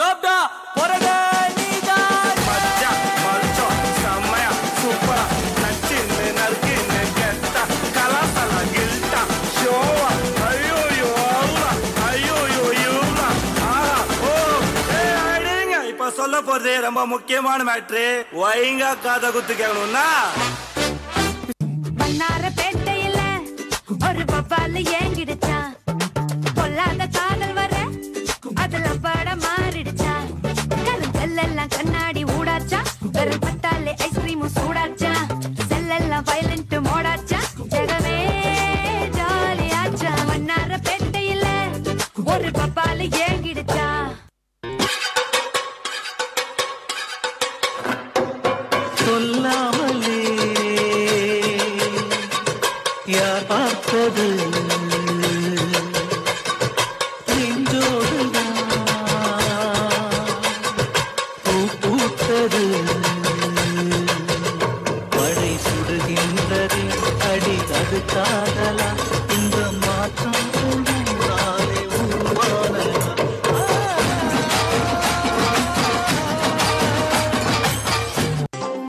ஜோப்டா போறதே நீதான் மச்சான், மச்சான், செம்மையா, சூப்பரா, நச்சுன்னு, நறுக்குன்னு, கெத்தா, கலாசலா, கில்ட்டா, ஷோவா, ஐயோயோ, அவ்வா, ஐயோயோ, இவ்வா, ஆஹா, ஓ, ஏய், அடிங்க. இப்ப சொல்ல போறது ரொம்ப முக்கியமான மேட்ரு ஒயங்கா காதை குத்து கேட்கணும்னா பண்ணார பேட்டையில ஒரு பப்பால ஏங்கிடுச்சான் பொல்லாத காதல் வர அதுல பட மாறிடுச்சா கருங்கல்லாம் கண்ணாடி ஊடாச்சா விரல் பட்டாலே ஐஸ்கிரீமும் சூடாச்சா செல்லெல்லாம் வயலண்ட் மோடாச்சா ஜெகமே ஜாலியாச்சா மன்னார பேட்டையில ஒரு பப்பால ஏங்கி